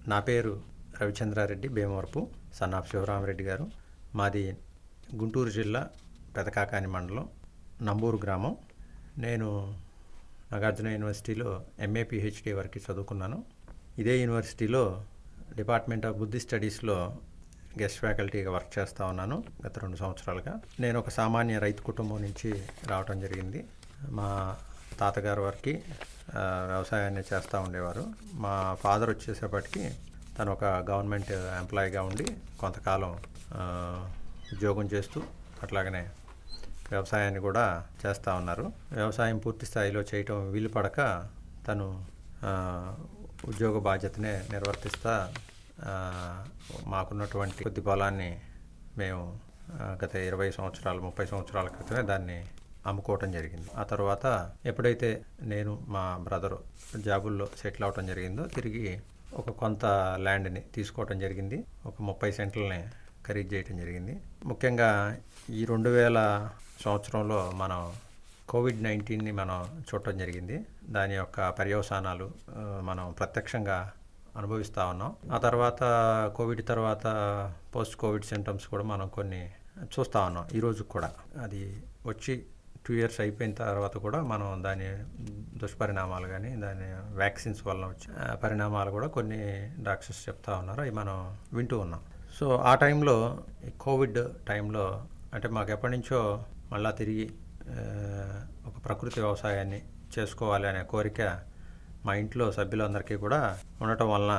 నా పేరు Ravichandra Reddy Bhimavarapu son of Sivarama Reddy గారు మాది గుంటూరు జిల్లా పెదకాకాని మండలం నంబూరు గ్రామం నేను నాగార్జున యూనివర్సిటీలో ఎంఏ పిహెచ్డి వరకు చదువుకున్నాను ఇదే యూనివర్సిటీలో డిపార్ట్మెంట్ ఆఫ్ బుద్ధి స్టడీస్లో గెస్ట్ ఫ్యాకల్టీగా వర్క్ చేస్తూ ఉన్నాను గత రెండు సంవత్సరాలుగా నేను ఒక సామాన్య రైతు కుటుంబం నుంచి రావటం జరిగింది మా తాతగారు వారికి ఆ, వ్యవసాయాన్ని చేస్తూ ఉండేవారు మా ఫాదర్ వచ్చేసేపటికి తను ఒక గవర్నమెంట్ ఎంప్లాయీగా ఉండి కొంతకాలం ఆ, ఉద్యోగం చేస్తూ అట్లాగనే వ్యవసాయాన్ని కూడా చేస్తూ ఉన్నారు వ్యవసాయం పూర్తి స్థాయిలో చేయటం వీలు పడక తను ఆ, ఉద్యోగ బాధ్యతనే నిర్వర్తిస్తా ఆ, మాకున్నటువంటి కొద్ది పొలాన్ని మేము ఆ, గత ఇరవై సంవత్సరాలు ముప్పై సంవత్సరాల క్రితమే దాన్ని అమ్ముకోవటం జరిగింది ఆ తర్వాత ఎప్పుడైతే నేను మా బ్రదరు జాబుల్లో సెటిల్ అవటం జరిగిందో తిరిగి ఒక కొంత ల్యాండ్ని తీసుకోవటం జరిగింది ఒక ముప్పై సెంట్లని ఖరీదు చేయటం జరిగింది ముఖ్యంగా ఈ రెండు వేల సంవత్సరంలో మనం కోవిడ్ నైన్టీన్ని మనం చూడటం జరిగింది దాని యొక్క పర్యవసానాలు ఆ, మనం ప్రత్యక్షంగా అనుభవిస్తూ ఉన్నాం ఆ తర్వాత కోవిడ్ తర్వాత పోస్ట్ కోవిడ్ సింటమ్స్ కూడా మనం కొన్ని చూస్తూ ఉన్నాం ఈరోజు కూడా అది వచ్చి టూ ఇయర్స్ అయిపోయిన తర్వాత కూడా మనం దాని దుష్పరిణామాలు కానీ దాని వ్యాక్సిన్స్ వలన వచ్చే ఆ, పరిణామాలు కూడా కొన్ని డాక్టర్స్ చెప్తా ఉన్నారు అవి మనం వింటూ ఉన్నాం సో ఆ టైంలో ఈ కోవిడ్ టైంలో అంటే మాకు ఎప్పటి నుంచో మళ్ళా తిరిగి ఆ, ఒక ప్రకృతి వ్యవసాయాన్ని చేసుకోవాలి అనే కోరిక మా ఇంట్లో సభ్యులందరికీ కూడా ఉండటం వలన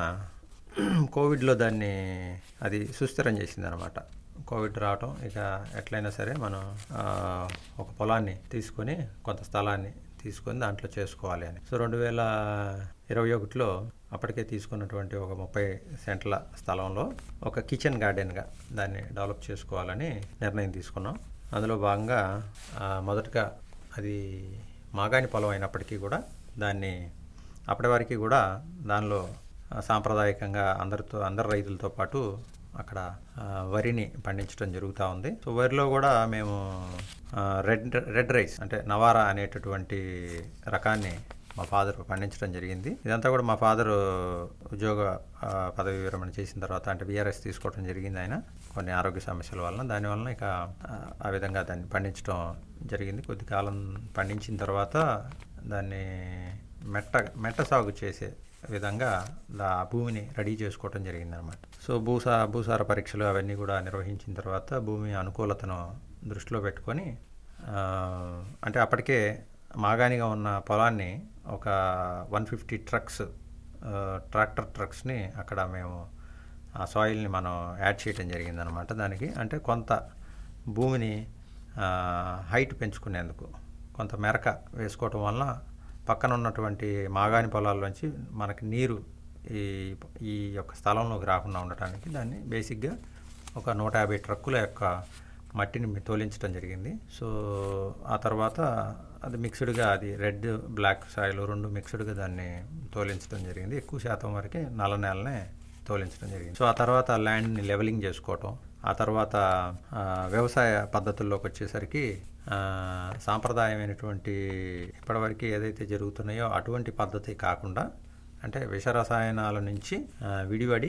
కోవిడ్లో దాన్ని అది సుస్థిరం చేసింది అనమాట కోవిడ్ రావటం ఇక ఎట్లయినా సరే మనం ఆ, ఒక పొలాన్ని తీసుకొని కొంత స్థలాన్ని తీసుకొని దాంట్లో చేసుకోవాలి అని సో రెండు వేల ఇరవై ఒకటిలో అప్పటికే తీసుకున్నటువంటి ఒక ముప్పై సెంట్ల స్థలంలో ఒక కిచెన్ గార్డెన్గా దాన్ని డెవలప్ చేసుకోవాలని నిర్ణయం తీసుకున్నాం అందులో భాగంగా ఆ, మొదటగా అది మాగాని పొలం అయినప్పటికీ కూడా దాన్ని అప్పటి వరకు కూడా దానిలో ఆ, సాంప్రదాయకంగా అందరితో అందరి రైతులతో పాటు అక్కడ ఆ, వరిని పండించడం జరుగుతూ ఉంది సో వరిలో కూడా మేము ఆ, రెడ్ రెడ్ రైస్ అంటే నవారా అనేటటువంటి రకాన్ని మా ఫాదర్ పండించడం జరిగింది ఇదంతా కూడా మా ఫాదర్ ఉద్యోగ ఆ, పదవి విరమణ చేసిన తర్వాత అంటే బీఆర్ఎస్ తీసుకోవడం జరిగింది ఆయన కొన్ని ఆరోగ్య సమస్యల వలన దానివలన ఇక ఆ, ఆ విధంగా దాన్ని పండించడం జరిగింది కొద్ది కాలం పండించిన తర్వాత దాన్ని మెట్ట మెట్ట సాగు చేసే విధంగా ఆ భూమిని రెడీ చేసుకోవటం జరిగింది అనమాట సో భూసా భూసార పరీక్షలు అవన్నీ కూడా నిర్వహించిన తర్వాత భూమి అనుకూలతను దృష్టిలో పెట్టుకొని ఆ, అంటే అప్పటికే మాగానిగా ఉన్న పొలాన్ని ఒక వన్ ఫిఫ్టీ ట్రక్స్ ఆ, ట్రాక్టర్ ట్రక్స్ని అక్కడ మేము ఆ సాయిల్ని మనం యాడ్ చేయడం జరిగిందనమాట దానికి అంటే కొంత భూమిని ఆ, హైట్ పెంచుకునేందుకు కొంత మెరక వేసుకోవటం వలన పక్కన ఉన్నటువంటి మాగాని పొలాల్లోంచి మనకి నీరు ఈ ఈ యొక్క స్థలంలోకి రాకుండా ఉండటానికి దాన్ని బేసిక్గా ఒక నూట యాభై ట్రక్కుల యొక్క మట్టిని మీ- తోలించడం జరిగింది సో ఆ తర్వాత అది మిక్స్డ్గా అది రెడ్ బ్లాక్ సాయిల్ రెండు మిక్స్డ్గా దాన్ని తోలించడం జరిగింది ఎక్కువ శాతం వరకు నల్ల నేలనే తోలించడం జరిగింది సో ఆ తర్వాత ల్యాండ్ని లెవెలింగ్ చేసుకోవటం ఆ తర్వాత ఆ, వ్యవసాయ పద్ధతుల్లోకి వచ్చేసరికి ఆ, సాంప్రదాయమైనటువంటి ఇప్పటివరకు ఏదైతే జరుగుతున్నాయో అటువంటి పద్ధతి కాకుండా అంటే విష రసాయనాల నుంచి ఆ, విడివడి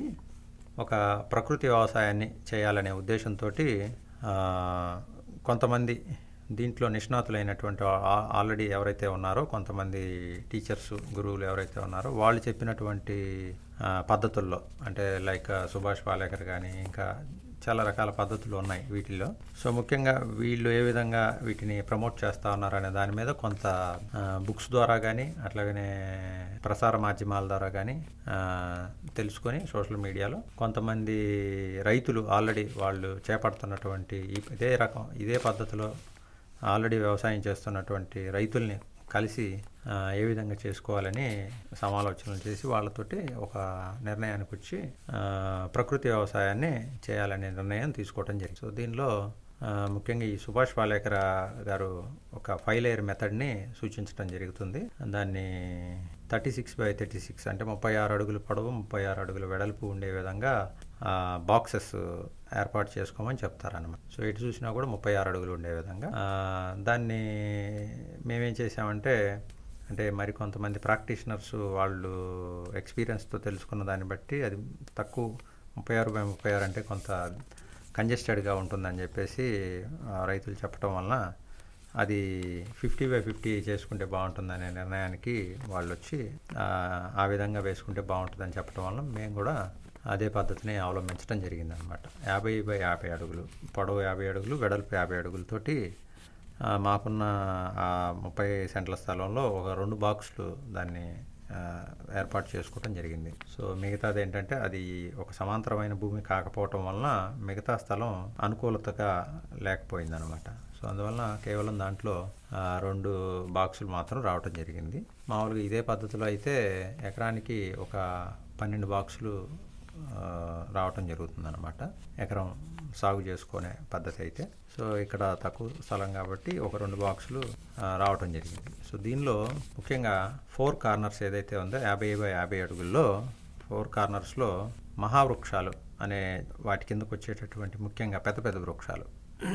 ఒక ప్రకృతి వ్యవసాయాన్ని చేయాలనే ఉద్దేశంతో కొంతమంది దీంట్లో నిష్ణాతులైనటువంటి ఆ- ఆల్రెడీ ఎవరైతే ఉన్నారో కొంతమంది టీచర్స్ గురువులు ఎవరైతే ఉన్నారో వాళ్ళు చెప్పినటువంటి ఆ, పద్ధతుల్లో అంటే లైక్ సుభాష్ పాలేకర్ కానీ ఇంకా చాలా రకాల పద్ధతులు ఉన్నాయి వీటిల్లో సో ముఖ్యంగా వీళ్ళు ఏ విధంగా వీటిని ప్రమోట్ చేస్తా ఉన్నారనే దాని మీద కొంత బుక్స్ ద్వారా కానీ అట్లాగనే ప్రసార మాధ్యమాల ద్వారా కానీ తెలుసుకొని సోషల్ మీడియాలో కొంతమంది రైతులు ఆల్రెడీ వాళ్ళు చేపడుతున్నటువంటి ఈ- ఇదే రకం ఇదే పద్ధతిలో ఆల్రెడీ వ్యవసాయం చేస్తున్నటువంటి రైతుల్ని కలిసి ఆ, ఏ విధంగా చేసుకోవాలని సమాలోచనలు చేసి వాళ్ళతోటి ఒక నిర్ణయానికి వచ్చి ఆ, ప్రకృతి వ్యవసాయాన్ని చేయాలనే నిర్ణయం తీసుకోవడం జరిగింది సో దీనిలో ఆ, ముఖ్యంగా ఈ సుభాష్ పాలేకర్ గారు ఒక ఫైవ్ లేయర్ మెథడ్ని సూచించడం జరుగుతుంది దాన్ని thirty six by thirty six అంటే ముప్పై ఆరు అడుగులు పొడవు ముప్పై ఆరు అడుగుల వెడల్పు ఉండే విధంగా బాక్సెస్ ఏర్పాటు చేసుకోమని చెప్తారన్నమాట సో ఎటు చూసినా కూడా ముప్పై ఆరు అడుగులు ఉండే విధంగా ఆ, దాన్ని మేమేం చేసామంటే అంటే మరి కొంతమంది ప్రాక్టీషనర్స్ వాళ్ళు ఎక్స్పీరియన్స్తో తెలుసుకున్న దాన్ని బట్టి అది తక్కువ ముప్పై ఆరు బై ముప్పై ఆరు అంటే కొంత కంజెస్టెడ్గా ఉంటుందని చెప్పేసి ఆ, రైతులు చెప్పడం వలన అది ఫిఫ్టీ బై ఫిఫ్టీ చేసుకుంటే బాగుంటుందనే నిర్ణయానికి వాళ్ళు వచ్చి ఆ, ఆ విధంగా వేసుకుంటే బాగుంటుందని చెప్పడం వల్ల మేము కూడా అదే పద్ధతిని అవలంబించడం జరిగిందనమాట యాభై బై యాభై అడుగులు పొడవు యాభై అడుగులు వెడల్పు యాభై అడుగులతోటి ఆ, మాకున్న ఆ ముప్పై సెంట్ల స్థలంలో ఒక రెండు బాక్సులు దాన్ని ఆ, ఏర్పాటు చేసుకోవడం జరిగింది సో మిగతాది ఏంటంటే అది ఒక సమాంతరమైన భూమి కాకపోవటం వలన మిగతా స్థలం అనుకూలతగా లేకపోయిందనమాట సో అందువలన కేవలం దాంట్లో ఆ, రెండు బాక్సులు మాత్రం రావటం జరిగింది మామూలుగా ఇదే పద్ధతిలో అయితే ఎకరానికి ఒక పన్నెండు బాక్సులు ఆ, రావటం జరుగుతుందన్నమాట ఎకరం సాగు చేసుకునే పద్ధతి అయితే సో ఇక్కడ తక్కువ స్థలం కాబట్టి ఒక రెండు బాక్సులు ఆ, రావటం జరిగింది సో దీనిలో ముఖ్యంగా ఫోర్ కార్నర్స్ ఏదైతే ఉందో యాభై బై యాభై అడుగుల్లో ఫోర్ కార్నర్స్లో మహావృక్షాలు అనే వాటి కిందకు వచ్చేటటువంటి ముఖ్యంగా పెద్ద పెద్ద వృక్షాలు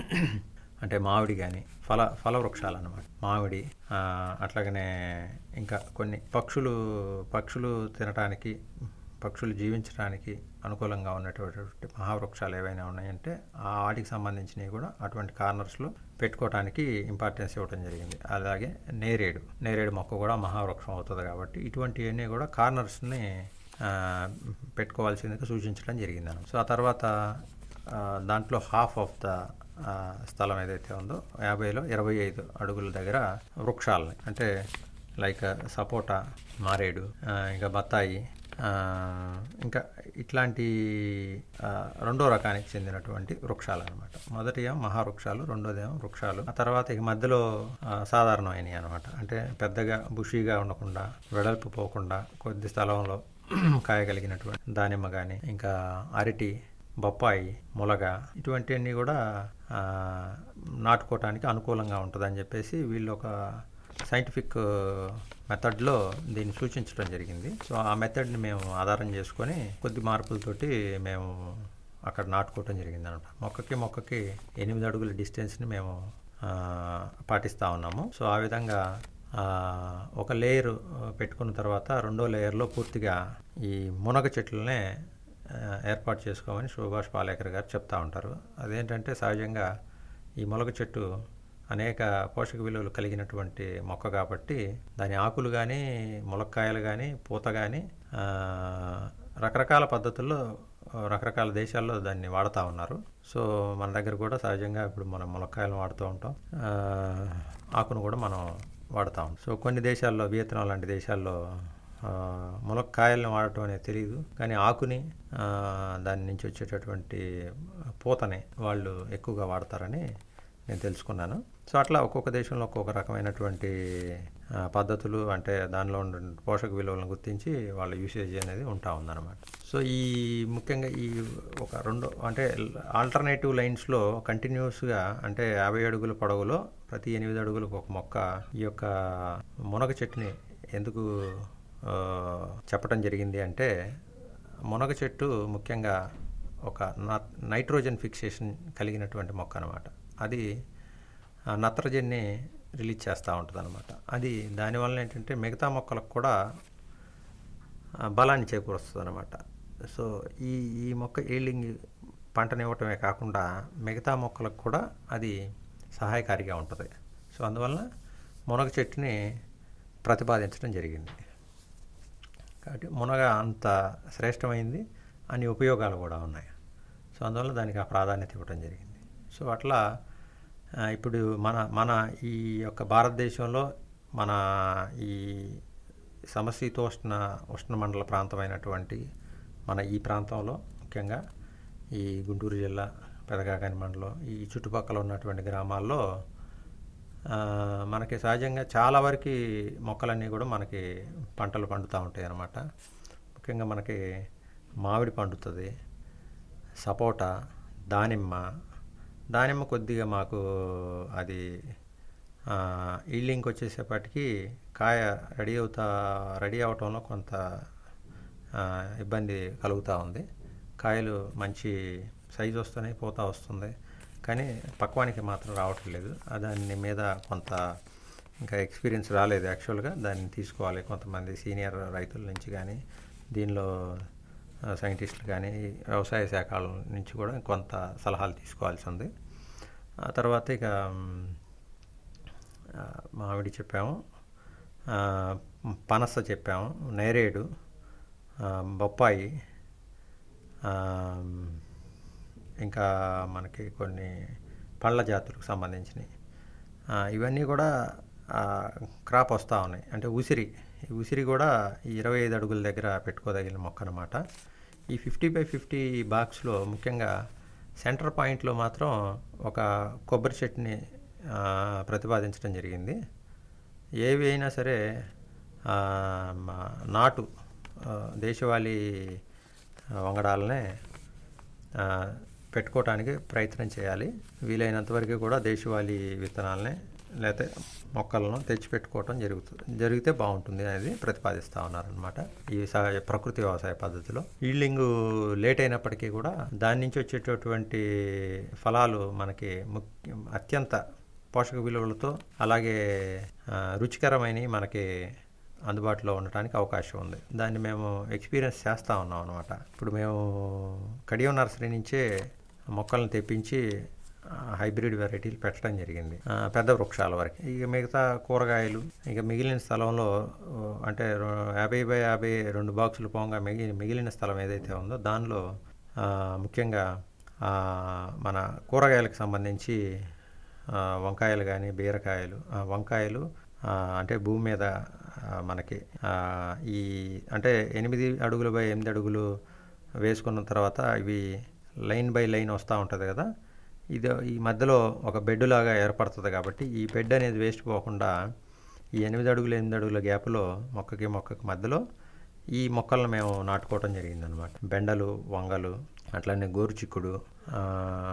అంటే మామిడి కానీ ఫల ఫల వృక్షాలు అన్నమాట మామిడి ఆ, అట్లాగనే ఇంకా కొన్ని పక్షులు పక్షులు తినటానికి పక్షులు జీవించడానికి అనుకూలంగా ఉన్నటువంటి మహావృక్షాలు ఏవైనా ఉన్నాయంటే ఆ వాటికి సంబంధించినవి కూడా అటువంటి కార్నర్స్లో పెట్టుకోవడానికి ఇంపార్టెన్స్ ఇవ్వడం జరిగింది అలాగే నేరేడు నేరేడు మొక్క కూడా మహావృక్షం అవుతుంది కాబట్టి ఇటువంటివన్నీ కూడా కార్నర్స్ని ఆ, పెట్టుకోవాల్సిందిగా సూచించడం జరిగింది సో ఆ తర్వాత ఆ, దాంట్లో హాఫ్ ఆఫ్ ద ఆ, స్థలం ఏదైతే ఉందో యాభైలో ఇరవై ఐదు అడుగుల దగ్గర వృక్షాలని అంటే లైక్ సపోటా మారేడు ఆ, ఇంకా బత్తాయి ఆ, ఇంకా ఇట్లాంటి ఆ, రెండో రకానికి చెందినటువంటి వృక్షాలు అనమాట మొదటి ఏమో మహావృక్షాలు రెండోదేమో వృక్షాలు ఆ తర్వాత ఇక మధ్యలో ఆ, సాధారణమైనవి అనమాట అంటే పెద్దగా బుషీగా ఉండకుండా వెడల్పు పోకుండా కొద్ది స్థలంలో కాయగలిగినటువంటి దానిమ్మ కానీ ఇంకా అరటి బొప్పాయి ములగ ఇటువంటివన్నీ కూడా ఆ, నాటుకోవటానికి అనుకూలంగా ఉంటుందని చెప్పేసి వీళ్ళు ఒక సైంటిఫిక్ మెథడ్లో దీన్ని సూచించడం జరిగింది సో ఆ మెథడ్ని మేము ఆధారం చేసుకొని కొద్ది మార్పులతోటి మేము అక్కడ నాటుకోవటం జరిగింది అనమాట మొక్కకి మొక్కకి ఎనిమిది అడుగుల డిస్టెన్స్ని మేము ఆ, పాటిస్తూ ఉన్నాము సో ఆ విధంగా ఆ, ఒక లేయర్ పెట్టుకున్న తర్వాత రెండో లేయర్లో పూర్తిగా ఈ మునగ చెట్లనే ఆ, ఏర్పాటు చేసుకోమని సుభాష్ పాలేకర్ గారు చెప్తా ఉంటారు అదేంటంటే సహజంగా ఈ మొలక చెట్టు అనేక పోషక విలువలు కలిగినటువంటి మొక్క కాబట్టి దాని ఆకులు కానీ ములక్కాయలు కానీ పూత కానీ ఆ, రకరకాల పద్ధతుల్లో ఆ, రకరకాల దేశాల్లో దాన్ని వాడుతూ ఉన్నారు సో మన దగ్గర కూడా సహజంగా ఇప్పుడు మనం ములక్కాయలను వాడుతూ ఉంటాం ఆ, ఆకును కూడా మనం వాడుతూ ఉంటాం సో కొన్ని దేశాల్లో వియత్నాం లాంటి దేశాల్లో ఆ, ములక్కాయలను వాడటం అనేది తెలియదు కానీ ఆకుని ఆ, దాని నుంచి వచ్చేటటువంటి పూతని వాళ్ళు ఎక్కువగా వాడతారని నేను తెలుసుకున్నాను సో అట్లా ఒక్కొక్క దేశంలో ఒక్కొక్క రకమైనటువంటి ఆ, పద్ధతులు అంటే దానిలో ఉన్న పోషక విలువలను గుర్తించి వాళ్ళ యూసేజ్ అనేది ఉంటా ఉందన్నమాట సో ఈ ముఖ్యంగా ఈ ఒక రెండు అంటే ఆల్టర్నేటివ్ లైన్స్లో కంటిన్యూస్గా అంటే యాభై అడుగుల పొడవులో ప్రతి ఎనిమిది అడుగులకు ఒక మొక్క ఈ యొక్క మునగ చెట్టుని ఎందుకు ఆ, చెప్పడం జరిగింది అంటే మునగ చెట్టు ముఖ్యంగా ఒక నా- నైట్రోజన్ ఫిక్సేషన్ కలిగినటువంటి మొక్క అనమాట అది ఆ నత్రజన్ని రిలీజ్ చేస్తూ ఉంటుంది అనమాట అది దానివల్ల ఏంటంటే మిగతా మొక్కలకు కూడా ఆ, బలాన్ని చేకూరుస్తుంది అనమాట సో ఈ ఈ మొక్క ఈల్డింగ్ పంటనివ్వటమే కాకుండా మిగతా మొక్కలకు కూడా అది సహాయకారిగా ఉంటుంది సో అందువల్ల మునగ చెట్టుని ప్రతిపాదించడం జరిగింది కాబట్టి మునగ అంత శ్రేష్టమైంది అన్ని ఉపయోగాలు కూడా ఉన్నాయి సో అందువల్ల దానికి ఆ ప్రాధాన్యత ఇవ్వడం జరిగింది సో అట్లా ఆ, ఇప్పుడు మన మన ఈ యొక్క భారతదేశంలో మన ఈ సమశీతోష్ణ ఉష్ణమండల ప్రాంతమైనటువంటి మన ఈ ప్రాంతంలో ముఖ్యంగా ఈ గుంటూరు జిల్లా పెదకాకాని మండలం ఈ చుట్టుపక్కల ఉన్నటువంటి గ్రామాల్లో ఆ, మనకి సహజంగా చాలా వరకు మొక్కలన్నీ కూడా మనకి పంటలు పండుతూ ఉంటాయి అన్నమాట ముఖ్యంగా మనకి మామిడి పండుతుంది సపోటా దానిమ్మ దానిమ్మ కొద్దిగా మాకు అది ఈల్డింగ్కి వచ్చేసేపటికి కాయ రెడీ అవుతా రెడీ అవటంలో కొంత ఆ, ఇబ్బంది కలుగుతూ ఉంది కాయలు మంచి సైజు వస్తున్నాయి పూత వస్తుంది కానీ పక్వానికి మాత్రం రావటం లేదు ఆ దాని మీద కొంత ఇంకా ఎక్స్పీరియన్స్ రాలేదు యాక్చువల్గా దాన్ని తీసుకోవాలి కొంతమంది సీనియర్ రైతుల నుంచి కానీ దీనిలో ఆ, సైంటిస్టులు కానీ వ్యవసాయ శాఖల నుంచి కూడా కొంత సలహాలు తీసుకోవాల్సి ఉంది ఆ తర్వాత ఇక మ్, ఆ, మామిడి చెప్పాము ఆ, పనస చెప్పాము నేరేడు ఆ, బొప్పాయి ఆ, ఇంకా మనకి కొన్ని పళ్ళ జాతులకు సంబంధించినవి ఆ, ఇవన్నీ కూడా ఆ, క్రాప్ వస్తూ ఉన్నాయి అంటే ఉసిరి ఈ ఉసిరి కూడా ఈ ఇరవై ఐదు అడుగుల దగ్గర పెట్టుకోదగిన మొక్క అనమాట ఈ ఫిఫ్టీ బై ఫిఫ్టీ బాక్స్లో ముఖ్యంగా సెంటర్ పాయింట్లో మాత్రం ఒక కొబ్బరి చెట్టుని ఆ, ప్రతిపాదించడం జరిగింది ఏవి అయినా సరే ఆ, మా- నాటు ఆ, దేశవాళీ ఆ, వంగడాలనే ఆ, పెట్టుకోవటానికి ప్రయత్నం చేయాలి వీలైనంత వరకు కూడా దేశవాళీ విత్తనాలనే లేకపోతే మొక్కలను తెచ్చిపెట్టుకోవటం జరుగుతుంది జరిగితే బాగుంటుంది అనేది ప్రతిపాదిస్తూ ఉన్నారనమాట ఈ సహజ ప్రకృతి వ్యవసాయ పద్ధతిలో ఈల్డింగ్ లేట్ అయినప్పటికీ కూడా దాని నుంచి వచ్చేటటువంటి ఫలాలు మనకి ముఖ్య అత్యంత పోషక విలువలతో అలాగే ఆ, రుచికరమైనవి మనకి అందుబాటులో ఉండటానికి అవకాశం ఉంది దాన్ని మేము ఎక్స్పీరియన్స్ చేస్తూ ఉన్నాం అనమాట ఇప్పుడు మేము కడియం నర్సరీ నుంచే మొక్కలను తెప్పించి ఆ, హైబ్రిడ్ వెరైటీలు పెట్టడం జరిగింది ఆ, పెద్ద వృక్షాల వరకు ఇక మిగతా కూరగాయలు ఇక మిగిలిన స్థలంలో ఓ, అంటే రో- యాభై బై యాభై రెండు బాక్సులు పోగా మిగిలిన మిగిలిన స్థలం ఏదైతే ఉందో దానిలో ఆ, ముఖ్యంగా ఆ, మన కూరగాయలకు సంబంధించి ఆ, వంకాయలు కానీ బీరకాయలు ఆ, వంకాయలు ఆ, అంటే భూమి మీద ఆ, మనకి ఆ, ఈ అంటే ఎనిమిది అడుగులు బై ఎనిమిది అడుగులు వేసుకున్న తర్వాత ఇవి లైన్ బై లైన్ వస్తూ ఉంటుంది కదా ఇది ఈ మధ్యలో ఒక బెడ్ లాగా ఏర్పడుతుంది కాబట్టి ఈ బెడ్ అనేది వేస్ట్ పోకుండా ఈ ఎనిమిది అడుగులు ఎనిమిది అడుగుల గ్యాప్లో మొక్కకి మొక్కకి మధ్యలో ఈ మొక్కలను మేము నాటుకోవటం జరిగిందనమాట బెండలు వంగలు అట్లనే గోరుచిక్కుడు ఆ,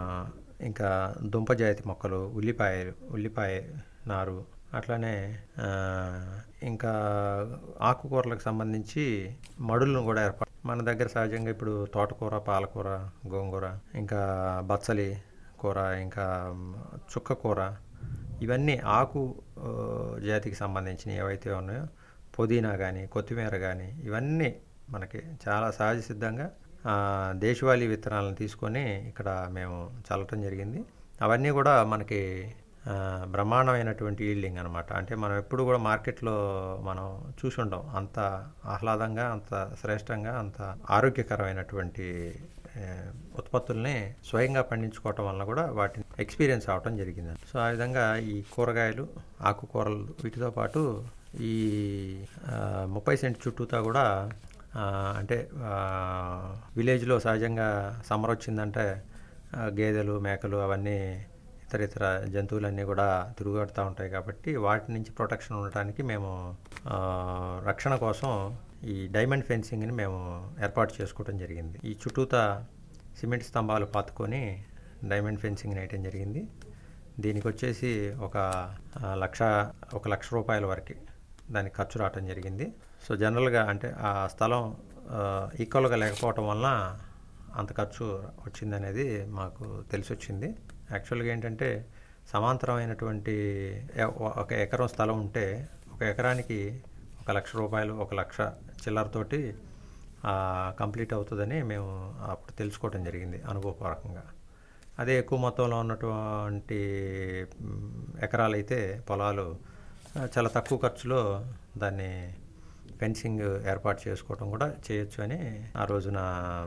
ఇంకా దుంప జాతి మొక్కలు ఉల్లిపాయలు ఉల్లిపాయ నారు అట్లనే ఆ, ఇంకా ఆకుకూరలకు సంబంధించి మడులను కూడా ఏర్పాటు మన దగ్గర సహజంగా ఇప్పుడు తోటకూర పాలకూర గోంగూర ఇంకా బచ్చలి కూర ఇంకా చుక్క కూర ఇవన్నీ ఆకు ఆ, జాతికి సంబంధించిన ఏవైతే ఉన్నాయో పుదీనా కానీ కొత్తిమీర కానీ ఇవన్నీ మనకి చాలా సహజ సిద్ధంగా ఆ, దేశవాళీ విత్తనాలను తీసుకొని ఇక్కడ మేము చల్లటం జరిగింది అవన్నీ కూడా మనకి ఆ, బ్రహ్మాండమైనటువంటి ఈల్డింగ్ అనమాట అంటే మనం ఎప్పుడు కూడా మార్కెట్లో మనం చూసి ఉండం అంత ఆహ్లాదంగా అంత శ్రేష్టంగా అంత ఆరోగ్యకరమైనటువంటి ఆ, ఉత్పత్తుల్ని స్వయంగా పండించుకోవటం వలన కూడా వాటిని ఎక్స్పీరియన్స్ అవటం జరిగింది సో ఆ విధంగా ఈ కూరగాయలు ఆకుకూరలు వీటితో పాటు ఈ ఆ, ముప్పై సెంట్ చుట్టూతా కూడా ఆ, అంటే ఆ, విలేజ్లో సహజంగా సమ్మర్ వచ్చిందంటే ఆ, గేదెలు మేకలు అవన్నీ ఇతర ఇతర జంతువులన్నీ కూడా తిరుగుబడుతూ ఉంటాయి కాబట్టి వాటి నుంచి ప్రొటెక్షన్ ఉండటానికి మేము ఆ, రక్షణ కోసం ఈ డైమండ్ ఫెన్సింగ్ని మేము ఏర్పాటు చేసుకోవడం జరిగింది ఈ చుట్టూతా సిమెంట్ స్తంభాలు పాతుకొని డైమండ్ ఫెన్సింగ్ వేయటం జరిగింది దీనికి వచ్చేసి ఒక ఆ, లక్ష ఒక లక్ష రూపాయల వరకు దానికి ఖర్చు రావటం జరిగింది సో జనరల్గా అంటే ఆ స్థలం ఈక్వల్గా లేకపోవటం వలన అంత ఖర్చు వచ్చిందనేది మాకు తెలిసి వచ్చింది యాక్చువల్గా ఏంటంటే సమాంతరమైనటువంటి ఎ- ఒక ఎకరం స్థలం ఉంటే ఒక ఎకరానికి ఒక లక్ష రూపాయలు ఒక లక్ష చిల్లరతోటి ఆ, కంప్లీట్ అవుతుందని మేము అప్పుడు తెలుసుకోవడం జరిగింది అనుభవపూర్వకంగా అదే ఎక్కువ మొత్తంలో ఉన్నటువంటి మ్, ఎకరాలైతే పొలాలు ఆ, చాలా తక్కువ ఖర్చులో దాన్ని ఫెన్సింగ్ ఏర్పాటు చేసుకోవడం కూడా చేయొచ్చు అని ఆ రోజున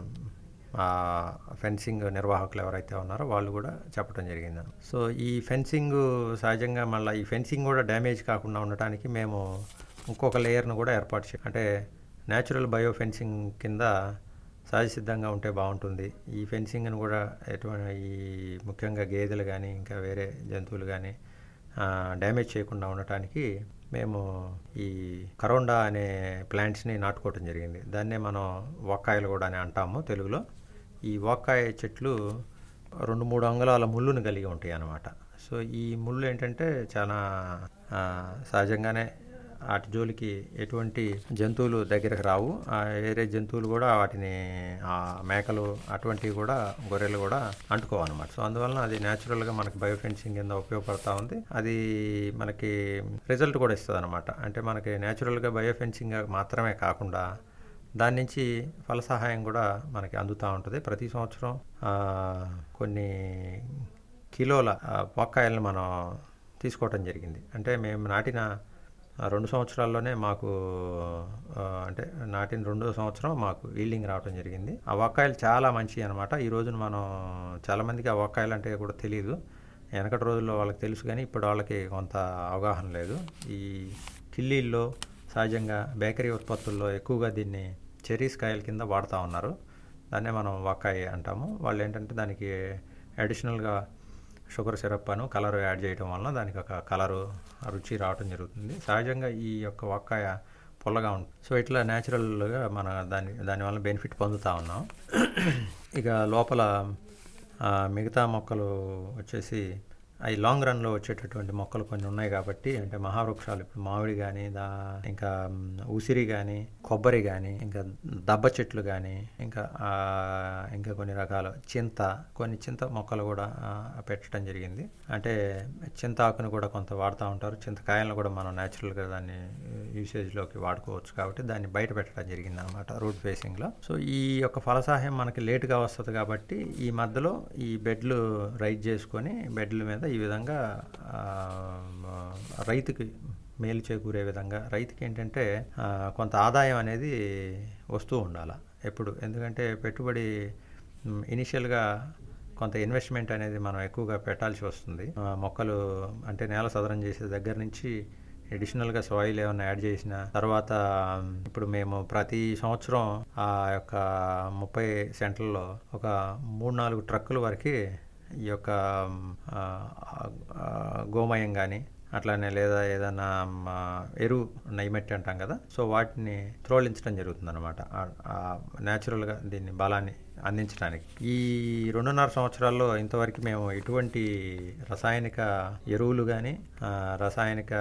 ఆ ఫెన్సింగ్ నిర్వాహకులు ఎవరైతే ఉన్నారో వాళ్ళు కూడా చెప్పడం జరిగింది సో ఈ ఫెన్సింగ్ సహజంగా మళ్ళీ ఈ ఫెన్సింగ్ కూడా డ్యామేజ్ కాకుండా ఉండటానికి మేము ఇంకొక లేయర్ను కూడా ఏర్పాటు చే అంటే న్యాచురల్ బయో ఫెన్సింగ్ కింద సహజ సిద్ధంగా ఉంటే బాగుంటుంది ఈ ఫెన్సింగ్ని కూడా ఎటువంటి ఈ ముఖ్యంగా గేదెలు కానీ ఇంకా వేరే జంతువులు కానీ డ్యామేజ్ చేయకుండా ఉండటానికి మేము ఈ కరోండా అనే ప్లాంట్స్ని నాటుకోవటం జరిగింది దాన్నే మనం వక్కాయలు కూడా అని అంటాము తెలుగులో ఈ వక్కాయ చెట్లు రెండు మూడు అంగుళాల ముళ్ళును కలిగి ఉంటాయి అన్నమాట సో ఈ ముళ్ళు ఏంటంటే చాలా ఆ, సహజంగానే వాటి జోలికి ఎటువంటి జంతువులు దగ్గరకు రావు ఆ వేరే జంతువులు కూడా వాటిని ఆ మేకలు అటువంటివి కూడా గొర్రెలు కూడా అంటుకోవన్నమాట సో అందువలన అది న్యాచురల్గా మనకి బయోఫెన్సింగ్ కింద ఉపయోగపడతా ఉంది అది మనకి రిజల్ట్ కూడా ఇస్తుంది అనమాట అంటే మనకి న్యాచురల్గా బయోఫెన్సింగ్ మాత్రమే కాకుండా దాని నుంచి ఫల సహాయం కూడా మనకి అందుతూ ఉంటుంది ప్రతి సంవత్సరం ఆ, కొన్ని కిలోల ఆ, పొక్కాయలను మనం తీసుకోవటం జరిగింది అంటే మేము నాటిన ఆ రెండు సంవత్సరాల్లోనే మాకు ఆ, అంటే నాటిన రెండో సంవత్సరం మాకు ఈల్డింగ్ రావడం జరిగింది ఆ వక్కాయలు చాలా మంచివి అనమాట ఈ రోజున మనం చాలామందికి ఆ వక్కాయలు అంటే కూడా తెలియదు వెనకటి రోజుల్లో వాళ్ళకి తెలుసు కానీ ఇప్పుడు వాళ్ళకి కొంత అవగాహన లేదు ఈ కిల్లీల్లో సహజంగా బేకరీ ఉత్పత్తుల్లో ఎక్కువగా దీన్ని చెరీస్ కాయల కింద వాడుతూ ఉన్నారు దాన్నే మనం వక్కాయ అంటాము వాళ్ళు ఏంటంటే దానికి అడిషనల్గా షుగర్ సిరప్ అను కలర్ యాడ్ చేయడం వలన దానికి ఒక కలరు రుచి రావడం జరుగుతుంది సహజంగా ఈ యొక్క వక్కాయ పుల్లగా ఉంటుంది సో ఇట్లా న్యాచురల్గా మన దాని దానివల్ల బెనిఫిట్ పొందుతూ ఉన్నాం ఇక లోపల ఆ, మిగతా మొక్కలు వచ్చేసి అవి లాంగ్ రన్లో వచ్చేటటువంటి మొక్కలు కొన్ని ఉన్నాయి కాబట్టి అంటే మహావృక్షాలు ఇప్పుడు మామిడి కానీ దా ఇంకా మ్, ఉసిరి కానీ కొబ్బరి కానీ ఇంకా దబ్బ చెట్లు కానీ ఇంకా ఆ, ఇంకా కొన్ని రకాల చింత కొన్ని చింత మొక్కలు కూడా ఆ, పెట్టడం జరిగింది అంటే చింత ఆకును కూడా కొంత వాడుతూ ఉంటారు చింతకాయలను కూడా మనం న్యాచురల్గా దాన్ని యూసేజ్లోకి వాడుకోవచ్చు కాబట్టి దాన్ని బయట పెట్టడం జరిగింది అనమాట రూట్ ఫేసింగ్లో సో ఈ యొక్క ఫలసాయం మనకి లేటుగా వస్తుంది కాబట్టి ఈ మధ్యలో ఈ బెడ్లు రైజ్ చేసుకొని బెడ్ల మీద ఈ విధంగా ఆ, రైతుకి మేలు చేకూరే విధంగా రైతుకి ఏంటంటే ఆ, కొంత ఆదాయం అనేది వస్తూ ఉండాలి ఎప్పుడు ఎందుకంటే పెట్టుబడి ఇనిషియల్గా కొంత ఇన్వెస్ట్మెంట్ అనేది మనం ఎక్కువగా పెట్టాల్సి వస్తుంది ఆ, మొక్కలు అంటే నేల సదరం చేసే దగ్గర నుంచి అడిషనల్గా సాయిల్ ఏమైనా యాడ్ చేసిన తర్వాత మ్, ఇప్పుడు మేము ప్రతి సంవత్సరం ఆ యొక్క ముప్పై సెంట్లలో ఒక మూడు నాలుగు ట్రక్కుల వరకు ఈ యొక్క మ్, ఆ, ఆ, గోమయం కానీ అట్లానే లేదా ఏదైనా మ, ఎరువు నైమెట్టి అంటాం కదా సో వాటిని త్రోలించడం జరుగుతుంది అనమాట న్యాచురల్గా దీన్ని బలాన్ని అందించడానికి ఈ రెండున్నర సంవత్సరాల్లో ఇంతవరకు మేము ఎటువంటి రసాయనిక ఎరువులు కానీ రసాయనిక